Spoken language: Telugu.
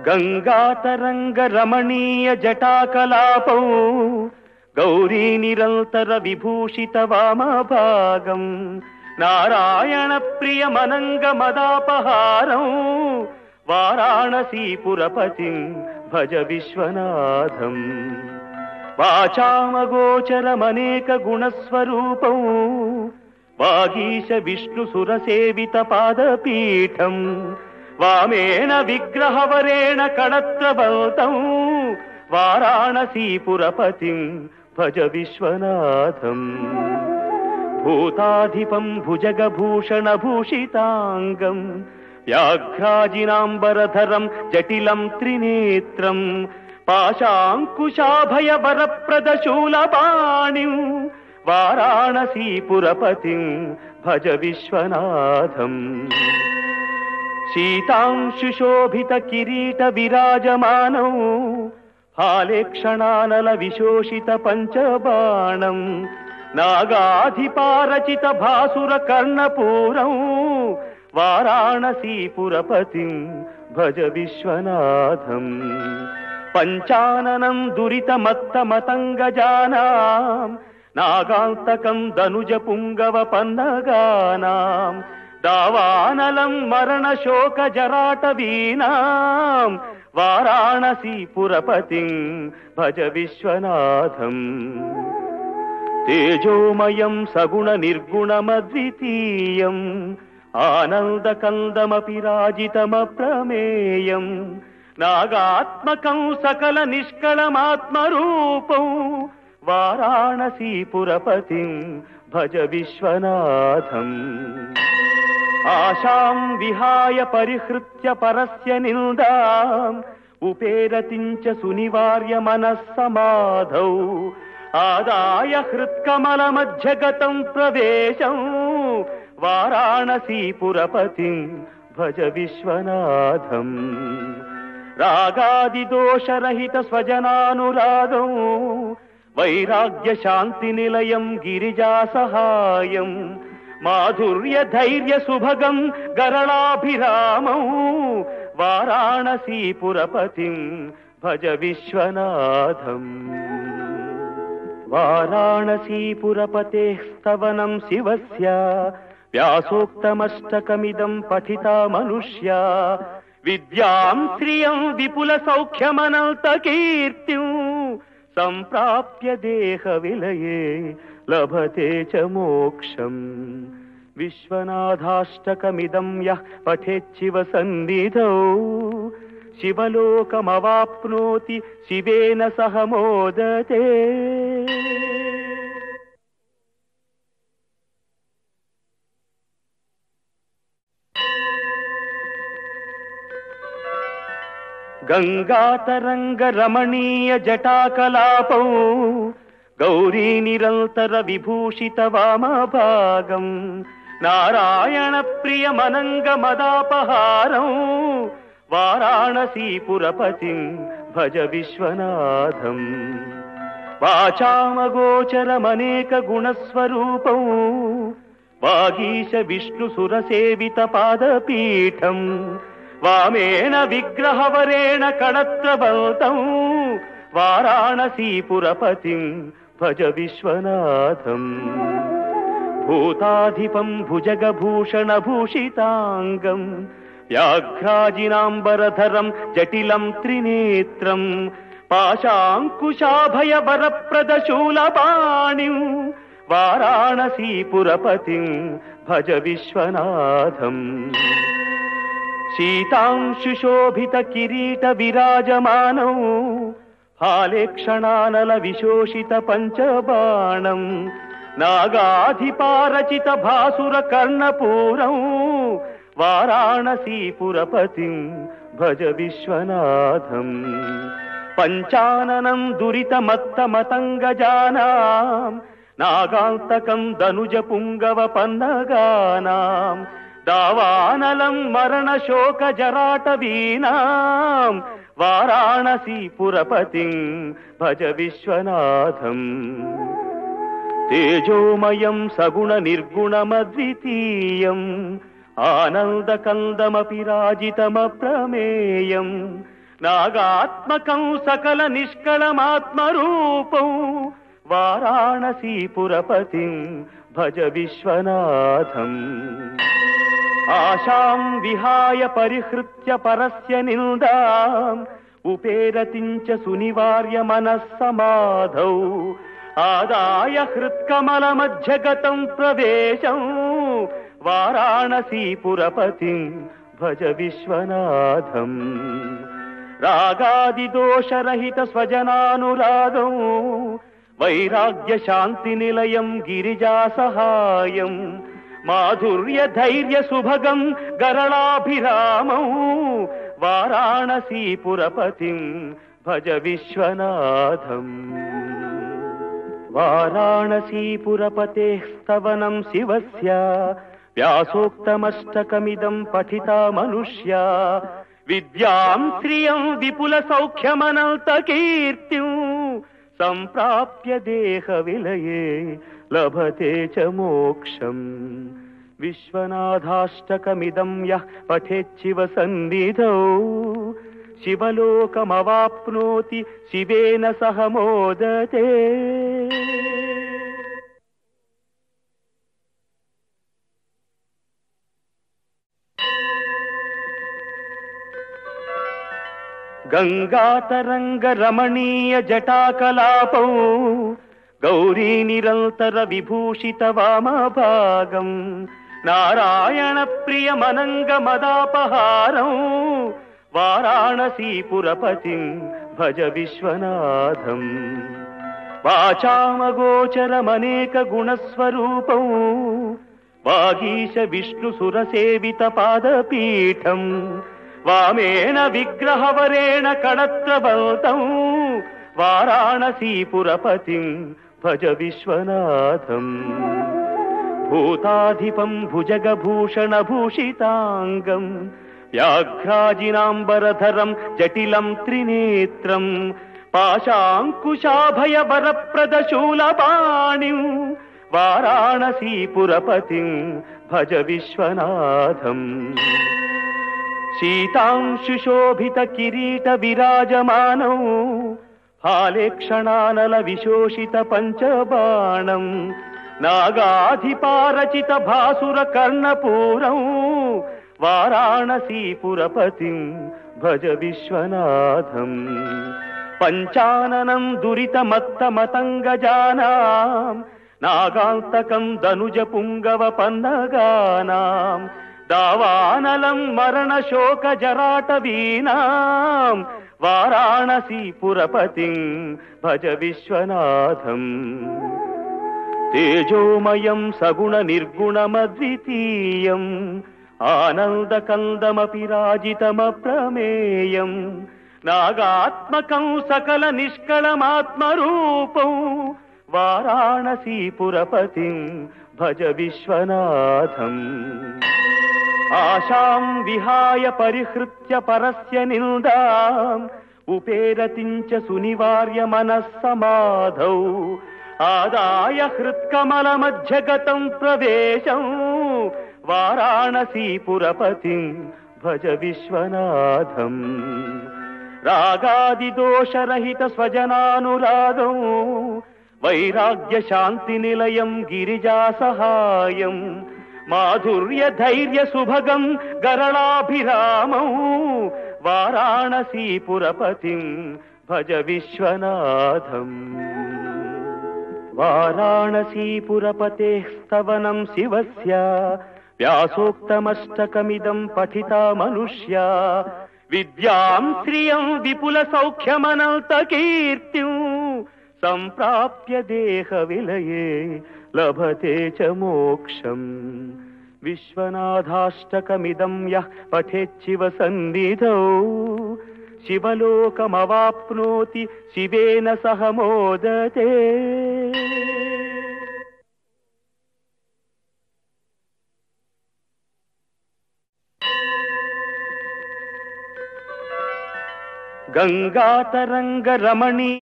గంగాతరంగ రమణీయ జటాకలాపౌ గౌరీ నిరంతర విభూషిత వామభాగం నారాయణ ప్రియ మనంగ మదాపహారం వారాణసీపురపతిం భజ విశ్వనాథం వాచామగోచరమనేక గుణస్వరూపం వాగీశ విష్ణు సురసేవిత పాదపీఠం వామేన విగ్రహవరేణ కడత్రబల్తం వారాణసీపురపతిం భజ విశ్వనాథం భూతాధిపం భుజగభూషణ భూషితాంగం వ్యాఘ్రాజినాంబరధరం జటిలం త్రినేత్రం పాశాంకుశాభయ వరప్రదశూలపాణిం వారాణసీపురపతిం భజ విశ్వనాథం శీతాంశుశోభిత కిరీట విరాజమానౌ హాలేక్షణానల విశోషిత పంచబాణం నాగాధిపారచిత భాసుర కర్ణపూరం వారాణసీపురపతిం భజ విశ్వనాథం పంచాననం దురితమత్తమతంగజానాం నాగాంతకం దనుజ పుంగవ పన్నగానాం దావానలం మరణ శోక జరాట వీనాం వారాణసీపురపతిం భజ విశ్వనాథం తేజోమయం సగుణ నిర్గుణమద్వితీయం ఆనందకందమపి రాజితమప్రమేయం నాగాత్మకం సకల నిష్కళమాత్మరూపం వారాణసీపురపతిం భజ విశ్వనాథం ఆశాం విహాయ పరిహృత్య పరస్య నిందాం ఉపేరతించ సునివార్య మనస్సమాధౌ ఆదాయ హృత్కమల మధ్యగతం ప్రవేశం వారాణసీపురపతిం భజ విశ్వనాథం రాగాదిదోషరహిత స్వజనానురాగం వైరాగ్య శాంతి నిలయం గిరిజా సహాయం మాధుర్య ధైర్య సుభగం గరళాభిరామం వారాణసీపురపతిం భజ విశ్వనాథం వారాణసీపురపతే స్తవనం శివస్య వ్యాసోక్తమష్టకమిదం పఠితా మనుష్యా విద్యాం శ్రియం విపుల సౌఖ్యమనంత కీర్తిం సంప్రాప్య దేహ విలయే లభతే చ మోక్షం విశ్వనాథాష్టకమిదం యః పఠేచ్చివ సన్నిధౌ శివలోకమవాప్నోతి శివేన సహ మోదతే గంగాతరంగ రమణీయ జటాకలాపౌ గౌరీ నిరంతర విభూషిత వామభాగం నారాయణ ప్రియ మనంగ మదాపహారం వారాణసీపురపతిం భజ విశ్వనాథం వాచామగోచరమనేక గుణస్వరూపం వాగీశ విష్ణు సురసేవిత పాదపీఠం వామేన విగ్రహవరేణ కడత్రబల్తం వారాణసీపురపతిం భజ విశ్వనాథం భూతాధిపం భుజగభూషణ భూషితాంగం వ్యాఘ్రాజినాంబరధరం జటిలం త్రినేత్రం పాశాంకుశాభయ వరప్రదశూలపాణిం వారాణసీపురపతిం భజ విశ్వనాథం శీతాంశుశోభిత కిరీట విరాజమానౌ హాలేక్షణానల విశోషిత పంచబాణం నాగాధిపారచిత భాసుర కర్ణపూరం వారాణసీపురపతిం భజ విశ్వనాథం పంచాననం దురితమత్తమతంగజానాం నాగాంతకం దనుజ పుంగవ పన్నగానాం దావానలం మరణ శోక జరాట వీనాం వారాణసీపురపతిం భజ విశ్వనాథం తేజోమయం సగుణ నిర్గుణమద్వితీయం ఆనందకందమపి రాజితమప్రమేయం నాగాత్మకం సకల నిష్కళమాత్మరూపం వారాణసీపురపతిం భజ విశ్వనాథం ఆశాం విహాయ పరిహృత్య పరస్య నిందాం ఉపేరతించ సునివార్య మనస్సమాధౌ ఆదాయ హృత్కమల మధ్యగతం ప్రవేశం వారాణసీపురపతిం భజ విశ్వనాథం రాగాదిదోషరహిత స్వజనానురాగం వైరాగ్య శాంతి నిలయం గిరిజా సహాయం మాధుర్య ధైర్య సుభగం గరళాభిరామం వారాణసీపురపతిం భజ విశ్వనాథం వారాణసీపురపతే స్తవనం శివస్య వ్యాసోక్తమష్టకమిదం పఠితా మనుష్యా విద్యాం శ్రియం విపుల సౌఖ్యమనంత కీర్తిం సంప్రాప్య దేహ విలయే లభతే చ మోక్షం విశ్వనాథాష్టకమిదం యః పఠేచ్చివ సన్నిధౌ శివలోకమవాప్నోతి శివేన సహ మోదతే గంగాతరంగ రమణీయ జటాకలాపౌ గౌరీ నిరంతర విభూషిత వామభాగం నారాయణ ప్రియ మనంగ మదాపహారం వారాణసీపురపతిం భజ విశ్వనాథం వాచామగోచరమనేక గుణస్వరూపం వాగీశ విష్ణు సురసేవిత పాదపీఠం వామేణ విగ్రహవరేణ కళత్రబల్తం వారాణసీపురపతిం భజ విశ్వనాథం భూతాధిపం భుజగభూషణ భూషితాంగం వ్యాఘ్రాజినాంబరధరం జటిలం త్రినేత్రం పాశాంకుశాభయ వరప్రదశూలపాణిం వారాణసీపురపతిం భజ విశ్వనాథం శీతాంశుశోభిత కిరీట విరాజమానౌ హాలేక్షణానల విశోషిత పంచబాణం నాగాధిపారచిత భాసుర కర్ణపూరం వారాణసీపురపతిం భజ విశ్వనాథం పంచాననం దురితమత్త మతంగజానాం నాగాంతకం దనుజ పుంగవ పన్నగానాం దావానలం మరణ శోక జరాట వీనాం వారాణసీపురపతిం భజ విశ్వనాథం తేజోమయం సగుణ నిర్గుణమద్వితీయం ఆనందకందమపి రాజితమప్రమేయం నాగాత్మకం సకల నిష్కళమాత్మరూపం వారాణసీపురపతిం భజ విశ్వనాథం ఆశాం విహాయ పరిహృత్య పరస్య నిందాం ఉపేరతించ సునివార్య మనస్సమాధౌ ఆదాయ హృత్కమల మధ్యగతం ప్రవేశం వారాణసీపురపతిం భజ విశ్వనాథం రాగాదిదోషరహిత స్వజనానురాగం వైరాగ్య శాంతి నిలయం గిరిజా సహాయం మాధుర్య ధైర్య సుభగం గరళాభిరామం వారాణసీపురపతిం భజ విశ్వనాథం వారాణసీపురపతే స్తవనం శివస్య వ్యాసోక్తమష్టకమిదం పఠితా మనుష్యా విద్యాం శ్రియం విపుల సౌఖ్యమనంత కీర్తిం సంప్రాప్య దేహ విలయే లభతే చ మోక్షం విశ్వనాథాష్టకమిదం యః పఠేచ్చివ సన్నిధౌ శివలోకమవాప్నోతి శివేన సహ మోదతే గంగాతరంగ రమణీ